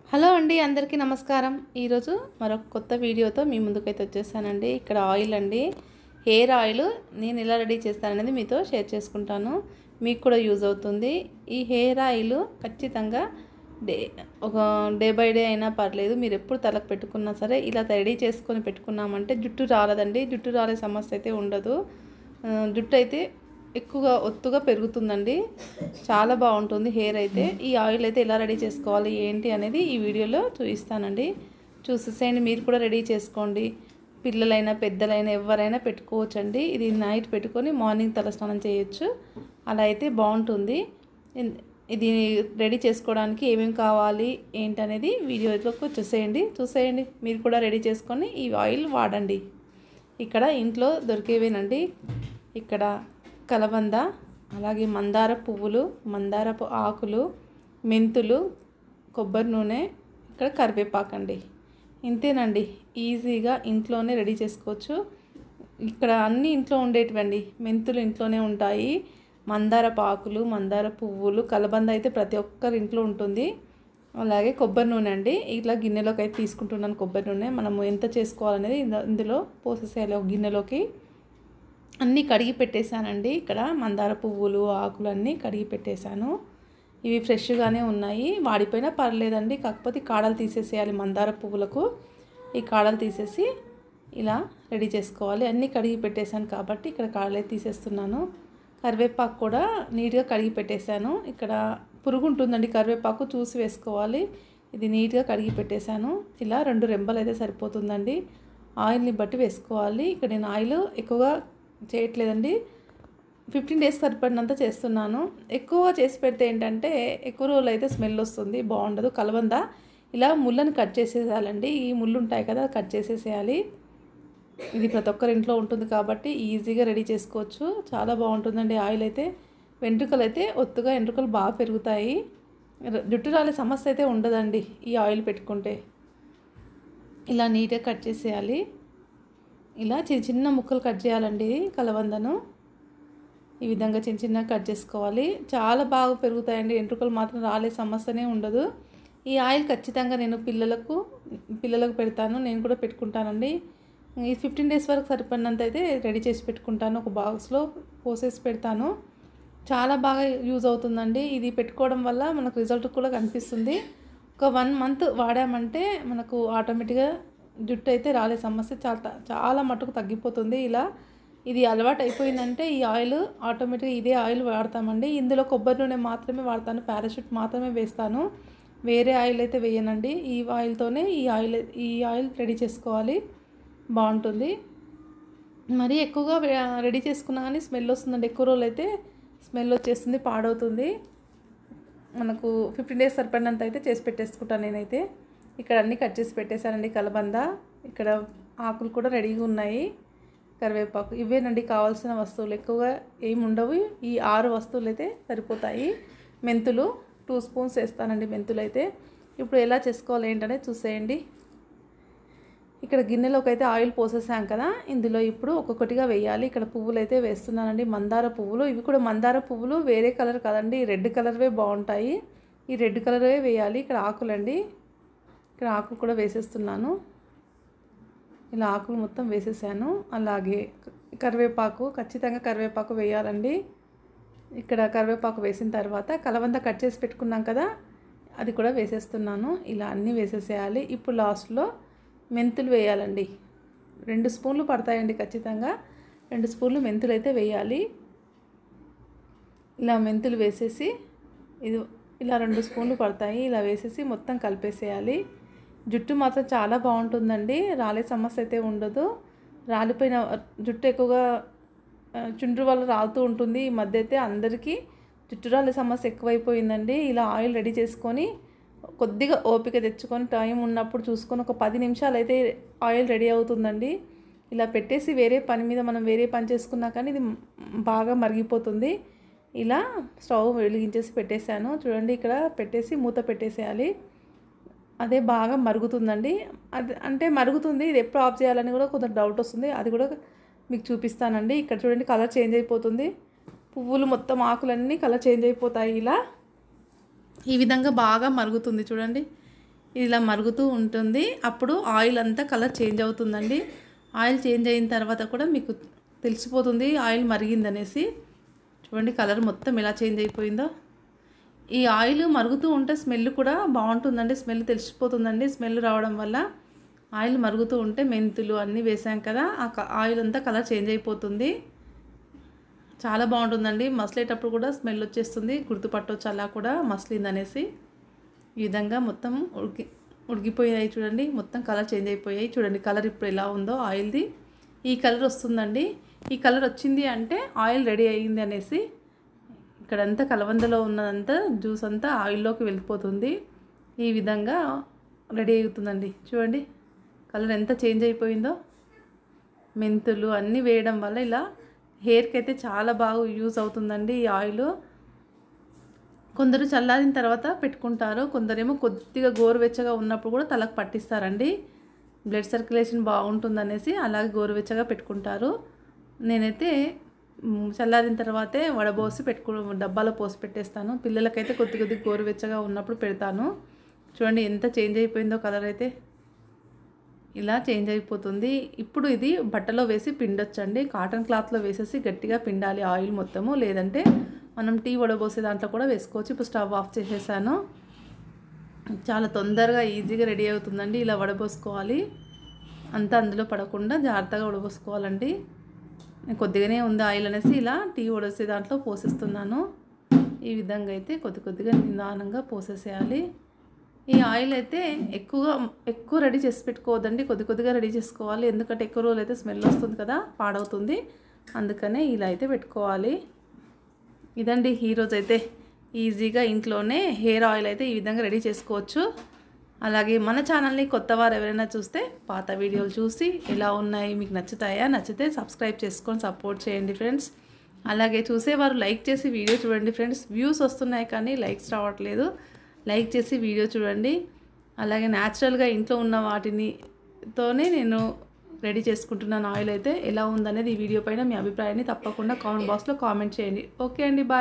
hello అండి అందరికీ నమస్కారం ఈరోజు మరొక కొత్త వీడియోతో మీ ముందుకైతే వచ్చేసానండి ఇక్కడ ఆయిల్ అండి హెయిర్ ఆయిల్ నేను ఎలా రెడీ చేస్తాననేది మీతో షేర్ చేసుకుంటాను మీకు కూడా యూజ్ అవుతుంది ఈ హెయిర్ ఆయిల్ ఖచ్చితంగా డే ఒక డే బై డే అయినా పర్లేదు మీరు ఎప్పుడు తలకు పెట్టుకున్నా సరే ఇలా రెడీ చేసుకొని పెట్టుకున్నామంటే జుట్టు రాలదండి జుట్టు రాలే సమస్య అయితే ఉండదు ఆ, జుట్టు అయితే ఎక్కువగా ఒత్తుగా పెరుగుతుందండి చాలా బాగుంటుంది హెయిర్ అయితే ఈ ఆయిల్ అయితే ఎలా రెడీ చేసుకోవాలి ఏంటి అనేది ఈ వీడియోలో చూపిస్తానండి చూసేసేయండి మీరు కూడా రెడీ చేసుకోండి పిల్లలైనా పెద్దలైనా ఎవరైనా పెట్టుకోవచ్చండి ఇది నైట్ పెట్టుకొని మార్నింగ్ తలస్నానం చేయొచ్చు అలా అయితే బాగుంటుంది ఇన్- ఇది రెడీ చేసుకోవడానికి ఏమేమి కావాలి ఏంటనేది వీడియోలోకి చూసేయండి చూసేయండి మీరు కూడా రెడీ చేసుకొని ఈ ఆయిల్ వాడండి ఇక్కడ ఇంట్లో దొరికేవేనండి ఇక్కడ కలబంద అలాగే మందార పువ్వులు మందారపు ఆకులు మెంతులు కొబ్బరి నూనె ఇక్కడ కరివేపాకు అండి ఇంతేనండి ఈజీగా ఇంట్లోనే రెడీ చేసుకోవచ్చు ఇక్కడ అన్ని ఇంట్లో ఉండేటివండి మెంతులు ఇంట్లోనే ఉంటాయి మందారపు ఆకులు మందార పువ్వులు కలబంద అయితే ప్రతి ఒక్కరి ఇంట్లో ఉంటుంది అలాగే కొబ్బరి నూనె అండి ఇట్లా గిన్నెలోకి అయితే తీసుకుంటున్నాను కొబ్బరి నూనె మనము ఎంత చేసుకోవాలనేది ఇంద- ఇందులో పోసేసేయాలి ఒక గిన్నెలోకి అన్నీ కడిగి పెట్టేశానండి ఇక్కడ మందార పువ్వులు ఆకులు అన్నీ కడిగి పెట్టేశాను ఇవి ఫ్రెష్గానే ఉన్నాయి వాడిపోయినా పర్లేదండి కాకపోతే ఈ కాడలు తీసేసేయాలి మందార పువ్వులకు ఈ కాడలు తీసేసి ఇలా రెడీ చేసుకోవాలి అన్నీ కడిగి పెట్టేశాను కాబట్టి ఇక్కడ కాడలే తీసేస్తున్నాను కరివేపాకు కూడా నీట్గా కడిగి పెట్టేశాను ఇక్కడ పురుగు ఉంటుందండి కరివేపాకు చూసి వేసుకోవాలి ఇది నీట్గా కడిగి పెట్టేశాను ఇలా రెండు రెంబలు అయితే సరిపోతుందండి ఆయిల్ని బట్టి వేసుకోవాలి ఇక్కడ నేను ఆయిల్ ఎక్కువగా చేయట్లేదండి ఫిఫ్టీన్ డేస్ సరిపడినంత చేస్తున్నాను ఎక్కువ చేసి పెడితే ఏంటంటే ఎక్కువ రోజులు అయితే స్మెల్ వస్తుంది బాగుండదు కలబంద ఇలా ముళ్ళని కట్ చేసేసేయాలండి ఈ ముళ్ళు ఉంటాయి కదా కట్ చేసేసేయాలి ఇది ప్రతి ఒక్కరి ఇంట్లో ఉంటుంది కాబట్టి ఈజీగా రెడీ చేసుకోవచ్చు చాలా బాగుంటుందండి ఆయిల్ అయితే వెంట్రుకలు అయితే ఒత్తుగా వెంట్రుకలు బాగా పెరుగుతాయి ర- జుట్టు రాలే సమస్య అయితే ఉండదండి ఈ ఆయిల్ పెట్టుకుంటే ఇలా నీట్గా కట్ చేసేయాలి ఇలా చిన్న చిన్న ముక్కలు కట్ చేయాలండి కలబందను ఈ విధంగా చిన్న చిన్నగా కట్ చేసుకోవాలి చాలా బాగా పెరుగుతాయండి ఎంట్రుకలు మాత్రం రాలే సమస్యనే ఉండదు ఈ ఆయిల్ ఖచ్చితంగా నేను పిల్లలకు పిల్లలకు పెడతాను నేను కూడా పెట్టుకుంటానండి ఈ ఫిఫ్టీన్ డేస్ వరకు సరిపడినంత అయితే రెడీ చేసి పెట్టుకుంటాను ఒక బాక్స్లో పోసేసి పెడతాను చాలా బాగా యూజ్ అవుతుందండి ఇది పెట్టుకోవడం వల్ల మనకు రిజల్ట్ కూడా కనిపిస్తుంది ఒక వన్ మంత్ వాడామంటే మనకు ఆటోమేటిక్గా జుట్టు అయితే రాలే సమస్య చాలా చాలా మటుకు తగ్గిపోతుంది ఇలా ఇది అలవాటు అయిపోయిందంటే ఈ ఆయిల్ ఆటోమేటిక్గా ఇదే ఆయిల్ వాడతామండి ఇందులో కొబ్బరి నూనె మాత్రమే వాడతాను పారాషూట్ మాత్రమే వేస్తాను వేరే ఆయిల్ అయితే వేయనండి ఈ ఆయిల్తోనే ఈ ఆయిల్ ఈ ఆయిల్ రెడీ చేసుకోవాలి బాగుంటుంది మరీ ఎక్కువగా వే- రెడీ చేసుకున్నా కానీ స్మెల్ వస్తుందండి ఎక్కువ రోజులు అయితే స్మెల్ వచ్చేస్తుంది పాడవుతుంది మనకు ఫిఫ్టీన్ డేస్ సరిపడినంత అయితే చేసి పెట్టేసుకుంటాను నేనైతే ఇక్కడ అన్నీ కట్ చేసి పెట్టేశానండి కలబంద ఇక్కడ ఆకులు కూడా రెడీగా ఉన్నాయి కరివేపాకు ఇవేనండి కావాల్సిన వస్తువులు ఎక్కువగా ఏమి ఉండవు ఈ ఆరు వస్తువులు అయితే సరిపోతాయి మెంతులు టూ స్పూన్స్ వేస్తానండి మెంతులు అయితే ఇప్పుడు ఎలా చేసుకోవాలి ఏంటనేది చూసేయండి ఇక్కడ గిన్నెలోకి అయితే ఆయిల్ పోసేసాం కదా ఇందులో ఇప్పుడు ఒక్కొక్కటిగా వేయాలి ఇక్కడ పువ్వులు అయితే వేస్తున్నానండి మందార పువ్వులు ఇవి కూడా మందార పువ్వులు వేరే కలర్ కాదండి రెడ్ కలర్వే బాగుంటాయి ఈ రెడ్ కలర్వే వేయాలి ఇక్కడ ఆకులండి ఇక్కడ ఆకులు కూడా వేసేస్తున్నాను ఇలా ఆకులు మొత్తం వేసేసాను అలాగే కరివేపాకు ఖచ్చితంగా కరివేపాకు వేయాలండి ఇక్కడ కరివేపాకు వేసిన తర్వాత కలవంద కట్ చేసి పెట్టుకున్నాం కదా అది కూడా వేసేస్తున్నాను ఇలా అన్నీ వేసేసేయాలి ఇప్పుడు లాస్ట్లో మెంతులు వేయాలండి రెండు స్పూన్లు పడతాయండి ఖచ్చితంగా రెండు స్పూన్లు మెంతులు అయితే వేయాలి ఇలా మెంతులు వేసేసి ఇది ఇలా రెండు స్పూన్లు పడతాయి ఇలా వేసేసి మొత్తం కలిపేసేయాలి జుట్టు మాత్రం చాలా బాగుంటుందండి రాలే సమస్య అయితే ఉండదు రాలిపోయిన జుట్టు ఎక్కువగా ఆ, చుండ్రు వల్ల రాలుతూ ఉంటుంది ఈ మధ్య అయితే అందరికీ జుట్టు రాలే సమస్య ఎక్కువైపోయిందండి ఇలా ఆయిల్ రెడీ చేసుకొని కొద్దిగా ఓపిక తెచ్చుకొని టైం ఉన్నప్పుడు చూసుకొని ఒక పది నిమిషాలు అయితే ఆయిల్ రెడీ అవుతుందండి ఇలా పెట్టేసి వేరే పని మీద మనం వేరే పని చేసుకున్నా కానీ ఇది బాగా మరిగిపోతుంది ఇలా స్టవ్ వెలిగించేసి పెట్టేశాను చూడండి ఇక్కడ పెట్టేసి మూత పెట్టేసేయాలి అదే బాగా మరుగుతుందండి అది అంటే మరుగుతుంది ఇది ఎప్పుడు ఆఫ్ చేయాలని కూడా కొంచెం డౌట్ వస్తుంది అది కూడా మీకు చూపిస్తానండి ఇక్కడ చూడండి కలర్ చేంజ్ అయిపోతుంది పువ్వులు మొత్తం ఆకులన్నీ కలర్ చేంజ్ అయిపోతాయి ఇలా ఈ విధంగా బాగా మరుగుతుంది చూడండి ఇలా మరుగుతూ ఉంటుంది అప్పుడు ఆయిల్ అంతా కలర్ చేంజ్ అవుతుందండి ఆయిల్ చేంజ్ అయిన తర్వాత కూడా మీకు తెలిసిపోతుంది ఆయిల్ మరిగిందనేసి చూడండి కలర్ మొత్తం ఎలా చేంజ్ అయిపోయిందో ఈ ఆయిల్ మరుగుతూ ఉంటే స్మెల్ కూడా బాగుంటుందండి స్మెల్ తెలిసిపోతుందండి స్మెల్ రావడం వల్ల ఆయిల్ మరుగుతూ ఉంటే మెంతులు అన్నీ వేసాం కదా ఆ ఆయిల్ అంతా కలర్ చేంజ్ అయిపోతుంది చాలా బాగుంటుందండి మసలేటప్పుడు కూడా స్మెల్ వచ్చేస్తుంది గుర్తుపట్టవచ్చు అలా కూడా మసలిందనేసి ఈ విధంగా మొత్తం ఉడికి ఉడికిపోయాయి చూడండి మొత్తం కలర్ చేంజ్ అయిపోయాయి చూడండి కలర్ ఇప్పుడు ఎలా ఉందో ఆయిల్ది ఈ కలర్ వస్తుందండి ఈ కలర్ వచ్చింది అంటే ఆయిల్ రెడీ అయ్యింది అనేసి ఇక్కడంతా కలవందలో ఉన్నదంతా జ్యూస్ అంతా ఆయిల్లోకి వెళ్ళిపోతుంది ఈ విధంగా రెడీ అవుతుందండి చూడండి కలర్ ఎంత చేంజ్ అయిపోయిందో మెంతులు అన్నీ వేయడం వల్ల ఇలా హెయిర్కి అయితే చాలా బాగా యూజ్ అవుతుందండి ఈ ఆయిల్ కొందరు చల్లారిన తర్వాత పెట్టుకుంటారు కొందరేమో కొద్దిగా గోరువెచ్చగా ఉన్నప్పుడు కూడా తలకు పట్టిస్తారండి బ్లడ్ సర్క్యులేషన్ బాగుంటుందనేసి అలాగే గోరువెచ్చగా పెట్టుకుంటారు నేనైతే చల్లారిన తర్వాతే వడబోసి పెట్టుకు డబ్బాలో పోసి పెట్టేస్తాను పిల్లలకైతే కొద్ది కొద్ది గోరువెచ్చగా ఉన్నప్పుడు పెడతాను చూడండి ఎంత చేంజ్ అయిపోయిందో కలర్ అయితే ఇలా చేంజ్ అయిపోతుంది ఇప్పుడు ఇది బట్టలో వేసి పిండొచ్చండి కాటన్ క్లాత్లో వేసేసి గట్టిగా పిండాలి ఆయిల్ మొత్తము లేదంటే మనం టీ వడబోసే దాంట్లో కూడా వేసుకోవచ్చు ఇప్పుడు స్టవ్ ఆఫ్ చేసేసాను చాలా తొందరగా ఈజీగా రెడీ అవుతుందండి ఇలా వడబోసుకోవాలి అంతా అందులో పడకుండా జాగ్రత్తగా వడబోసుకోవాలండి కొద్దిగానే ఉంది ఆయిల్ అనేసి ఇలా టీ వడసే దాంట్లో పోసేస్తున్నాను ఈ విధంగా అయితే కొద్ది కొద్దిగా నిదానంగా పోసేసేయాలి ఈ ఆయిల్ అయితే ఎక్కువగా ఎక్కువ రెడీ చేసి పెట్టుకోవద్దండి కొద్ది కొద్దిగా రెడీ చేసుకోవాలి ఎందుకంటే ఎక్కువ రోజులు అయితే స్మెల్ వస్తుంది కదా పాడవుతుంది అందుకనే ఇలా అయితే పెట్టుకోవాలి ఇదండి ఈరోజు అయితే ఈజీగా ఇంట్లోనే హెయిర్ ఆయిల్ అయితే ఈ విధంగా రెడీ చేసుకోవచ్చు అలాగే మన ఛానల్ని కొత్త వారు ఎవరైనా చూస్తే పాత వీడియోలు చూసి ఎలా ఉన్నాయి మీకు నచ్చుతాయా నచ్చితే సబ్స్క్రైబ్ చేసుకొని సపోర్ట్ చేయండి ఫ్రెండ్స్ అలాగే చూసేవారు లైక్ చేసి వీడియో చూడండి ఫ్రెండ్స్ వ్యూస్ వస్తున్నాయి కానీ లైక్స్ రావట్లేదు లైక్ చేసి వీడియో చూడండి అలాగే న్యాచురల్గా ఇంట్లో ఉన్న వాటిని తోనే నేను రెడీ చేసుకుంటున్నాను ఆయిల్ అయితే ఎలా ఉందనేది ఈ వీడియో పైన మీ అభిప్రాయాన్ని తప్పకుండా కామెంట్ బాక్స్లో కామెంట్ చేయండి ఓకే అండి బాయ్